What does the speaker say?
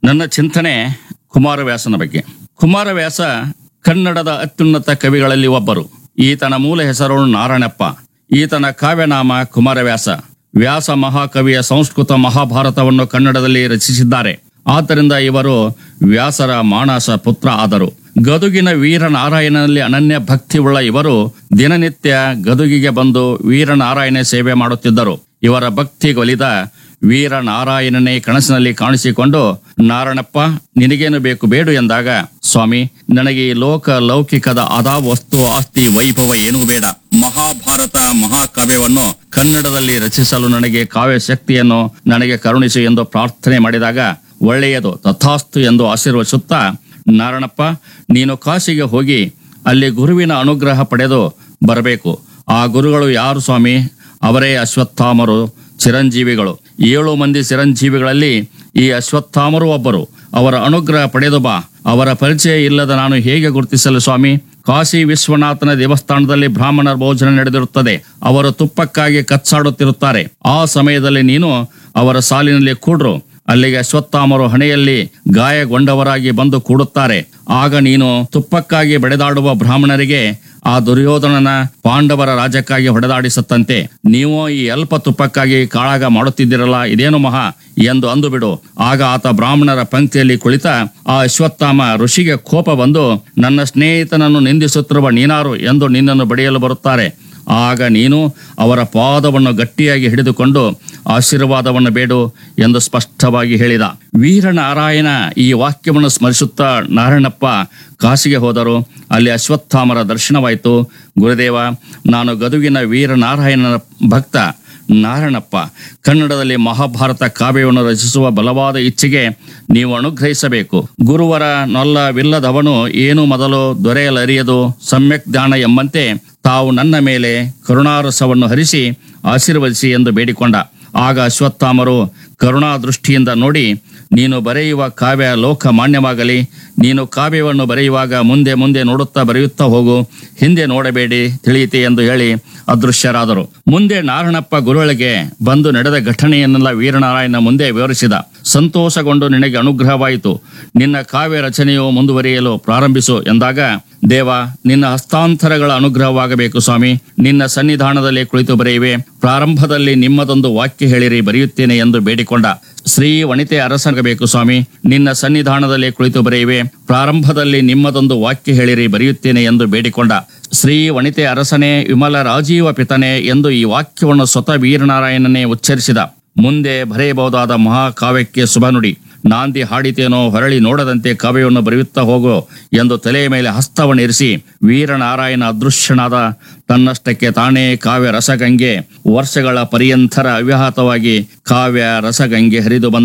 ನನ್ನ ಚಿಂತನೆ ಕುಮಾರವ್ಯಾಸನ ಬಗ್ಗೆ ಕುಮಾರವ್ಯಾಸ ಕನ್ನಡದ ಅತ್ಯುನ್ನತ ಕವಿಗಳಲ್ಲಿ ಒಬ್ಬರು ಈತನ ಮೂಲ ಹೆಸರು ನಾರಾಯಣಪ್ಪ ಈತನ ಕಾವ್ಯನಾಮ ಕುಮಾರವ್ಯಾಸ ವ್ಯಾಸ ಮಹಾಕವಿಯ ಸಂಸ್ಕೃತ ಮಹಾಭಾರತವನ್ನು ಕನ್ನಡದಲ್ಲಿ ರಚಿಸಿದ್ದಾರೆ ಆದ್ದರಿಂದ ಇವರು ವ್ಯಾಸರ ಮಾನಸ ಪುತ್ರ ಆದರು ಗದುಗಿನ ವೀರನಾರಾಯಣನಲ್ಲಿ ಅನನ್ಯ ಭಕ್ತಿಯುಳ್ಳ ಇವರು ದಿನನಿತ್ಯ ಗದುಗಿಗೆ ಬಂದು ವೀರನಾರಾಯಣ ಸೇವೆ ಮಾಡುತ್ತಿದ್ದರು ಇವರ ಭಕ್ತಿಗೊಲಿದ ವೀರನಾರಾಯಣನೇ ಕನಸಿನಲ್ಲಿ ಕಾಣಿಸಿಕೊಂಡು ನಾರಾಯಣಪ್ಪ ನಿನಗೇನು ಬೇಕು ಬೇಡು ಎಂದಾಗ ಸ್ವಾಮಿ ನನಗೆ ಈ ಲೋಕ ಲೌಕಿಕದ ಅದಾ ವಸ್ತು ಆಸ್ತಿ ವೈಭವ ಏನೂ ಬೇಡ ಮಹಾಭಾರತ ಮಹಾಕಾವ್ಯವನ್ನು ಕನ್ನಡದಲ್ಲಿ ರಚಿಸಲು ನನಗೆ ಕಾವ್ಯ ಶಕ್ತಿಯನ್ನು ನನಗೆ ಕರುಣಿಸು ಎಂದು ಪ್ರಾರ್ಥನೆ ಮಾಡಿದಾಗ ಒಳ್ಳೆಯದು ತಥಾಸ್ತು ಎಂದು ಆಶೀರ್ವದಿಸುತ್ತಾ ನಾರಾಯಣಪ್ಪ ನೀನು ಕಾಶಿಗೆ ಹೋಗಿ ಅಲ್ಲಿ ಗುರುವಿನ ಅನುಗ್ರಹ ಪಡೆದು ಬರಬೇಕು ಆ ಗುರುಗಳು ಯಾರು ಸ್ವಾಮಿ ಅವರೇ ಅಶ್ವತ್ಥಾಮರು ಚಿರಂಜೀವಿಗಳು ಏಳು ಮಂದಿ ಚಿರಂಜೀವಿಗಳಲ್ಲಿ ಈ ಅಶ್ವತ್ಥಾಮರು ಒಬ್ಬರು ಅವರ ಅನುಗ್ರಹ ಪಡೆದು ಬಾ ಅವರ ಪರಿಚಯ ಇಲ್ಲದ ನಾನು ಹೇಗೆ ಗುರುತಿಸಲು ಸ್ವಾಮಿ ಕಾಶಿ ವಿಶ್ವನಾಥನ ದೇವಸ್ಥಾನದಲ್ಲಿ ಬ್ರಾಹ್ಮಣರ ಭೋಜನ ನಡೆದಿರುತ್ತದೆ ಅವರು ತುಪ್ಪಕ್ಕಾಗಿ ಕಚ್ಚಾಡುತ್ತಿರುತ್ತಾರೆ ಆ ಸಮಯದಲ್ಲಿ ನೀನು ಅವರ ಸಾಲಿನಲ್ಲಿ ಕೂಡ್ರು ಅಲ್ಲಿಗೆ ಅಶ್ವತ್ಥಾಮರು ಹಣೆಯಲ್ಲಿ ಗಾಯಗೊಂಡವರಾಗಿ ಬಂದು ಕೂಡುತ್ತಾರೆ ಆಗ ನೀನು ತುಪ್ಪಕ್ಕಾಗಿ ಬಡೆದಾಡುವ ಬ್ರಾಹ್ಮಣರಿಗೆ ಆ ದುರ್ಯೋಧನನ ಪಾಂಡವರ ರಾಜ್ಯಕ್ಕಾಗಿ ಹೊಡೆದಾಡಿಸುತ್ತಂತೆ ನೀವು ಈ ಅಲ್ಪ ತುಪ್ಪಕ್ಕಾಗಿ ಕಾಳಾಗ ಮಾಡುತ್ತಿದ್ದಿರಲ್ಲ ಇದೇನು ಮಹಾ ಎಂದು ಅಂದು ಬಿಡು ಆಗ ಆತ ಬ್ರಾಹ್ಮಣರ ಪಂಕ್ತಿಯಲ್ಲಿ ಕುಳಿತ ಆ ಅಶ್ವತ್ಥಾಮ ಋಷಿಗೆ ಕೋಪ ಬಂದು ನನ್ನ ಸ್ನೇಹಿತನನ್ನು ನಿಂದಿಸುತ್ತಿರುವ ನೀನಾರು ಎಂದು ನಿನ್ನನ್ನು ಬಡಿಯಲು ಬರುತ್ತಾರೆ ಆಗ ನೀನು ಅವರ ಪಾದವನ್ನು ಗಟ್ಟಿಯಾಗಿ ಹಿಡಿದುಕೊಂಡು ಆಶೀರ್ವಾದವನ್ನು ಬೇಡು ಎಂದು ಸ್ಪಷ್ಟವಾಗಿ ಹೇಳಿದ ವೀರನಾರಾಯಣ ಈ ವಾಕ್ಯವನ್ನು ಸ್ಮರಿಸುತ್ತಾ ನಾರಾಯಣಪ್ಪ ಕಾಶಿಗೆ ಹೋದರು ಅಲ್ಲಿ ಅಶ್ವತ್ಥಾಮರ ದರ್ಶನವಾಯಿತು ಗುರುದೇವ ನಾನು ಗದುಗಿನ ವೀರನಾರಾಯಣನ ಭಕ್ತ ನಾರಾಯಣಪ್ಪ ಕನ್ನಡದಲ್ಲಿ ಮಹಾಭಾರತ ಕಾವ್ಯವನ್ನು ರಚಿಸುವ ಬಲವಾದ ಇಚ್ಛೆಗೆ ನೀವು ಅನುಗ್ರಹಿಸಬೇಕು ಗುರುವರ ನೊಲ್ಲವಿಲ್ಲದವನು ಏನು ಮೊದಲು ದೊರೆಯಲರಿಯದು ಸಮ್ಯಕ್ ಜ್ಞಾನ ಎಂಬಂತೆ ತಾವು ನನ್ನ ಮೇಲೆ ಕರುಣಾರಸವನ್ನು ಹರಿಸಿ ಆಶೀರ್ವದಿಸಿ ಎಂದು ಬೇಡಿಕೊಂಡ ಆಗ ಅಶ್ವತ್ಥಾಮರು ಕರುಣಾ ದೃಷ್ಟಿಯಿಂದ ನೋಡಿ ನೀನು ಬರೆಯುವ ಕಾವ್ಯ ಲೋಕ ಮಾನ್ಯವಾಗಲಿ ನೀನು ಕಾವ್ಯವನ್ನು ಬರೆಯುವಾಗ ಮುಂದೆ ಮುಂದೆ ನೋಡುತ್ತಾ ಬರೆಯುತ್ತಾ ಹೋಗು ಹಿಂದೆ ನೋಡಬೇಡಿ ತಿಳಿಯಿತೆ ಎಂದು ಹೇಳಿ ಅದೃಶ್ಯರಾದರು ಮುಂದೆ ನಾರಣಪ್ಪ ಗುರುಗಳಿಗೆ ಬಂದು ನಡೆದ ಘಟನೆಯನ್ನೆಲ್ಲ ವೀರನಾರಾಯಣ ಮುಂದೆ ವಿವರಿಸಿದ ಸಂತೋಷಗೊಂಡು ನಿನಗೆ ಅನುಗ್ರಹವಾಯಿತು ನಿನ್ನ ಕಾವ್ಯ ರಚನೆಯು ಮುಂದುವರಿಯಲು ಪ್ರಾರಂಭಿಸು ಎಂದಾಗ ದೇವ ನಿನ್ನ ಹಸ್ತಾಂತರಗಳ ಅನುಗ್ರಹವಾಗಬೇಕು ಸ್ವಾಮಿ ನಿನ್ನ ಸನ್ನಿಧಾನದಲ್ಲಿ ಕುಳಿತು ಬರೆಯುವೆ ಪ್ರಾರಂಭದಲ್ಲಿ ನಿಮ್ಮದೊಂದು ವಾಕ್ಯ ಹೇಳಿರಿ ಬರೆಯುತ್ತೇನೆ ಎಂದು ಬೇಡಿಕೊಂಡ ಶ್ರೀ ವನಿತೆ ಅರಸನಾಗಬೇಕು ಸ್ವಾಮಿ ನಿನ್ನ ಸನ್ನಿಧಾನದಲ್ಲಿ ಕುಳಿತು ಬರೆಯುವೆ ಪ್ರಾರಂಭದಲ್ಲಿ ನಿಮ್ಮದೊಂದು ವಾಕ್ಯ ಹೇಳಿರಿ ಬರೆಯುತ್ತೇನೆ ಎಂದು ಬೇಡಿಕೊಂಡ ಶ್ರೀ ವನಿತೆ ಅರಸನೇ ವಿಮಲ ರಾಜೀವ ಪಿತನೆ ಎಂದು ಈ ವಾಕ್ಯವನ್ನು ಸ್ವತಃ ವೀರನಾರಾಯಣನೇ ಉಚ್ಚರಿಸಿದ ಮುಂದೆ ಬರೆಯಬಹುದಾದ ಮಹಾಕಾವ್ಯಕ್ಕೆ ಶುಭ ನುಡಿ ನಾಂದಿ ಹಾಡಿತೇನೋ ಹೊರಳಿ ನೋಡದಂತೆ ಕಾವ್ಯವನ್ನು ಬರೆಯುತ್ತಾ ಹೋಗೋ ಎಂದು ತಲೆಯ ಮೇಲೆ ಹಸ್ತವನ್ನು ಇರಿಸಿ ವೀರನಾರಾಯಣ ಅದೃಶ್ಯನಾದ ತನ್ನಷ್ಟಕ್ಕೆ ತಾನೇ ಕಾವ್ಯ ರಸಗಂಗೆ ವರ್ಷಗಳ ಪರ್ಯಂತರ ಅವ್ಯಾಹತವಾಗಿ ಕಾವ್ಯ ರಸಗಂಗೆ ಹರಿದು ಬಂದ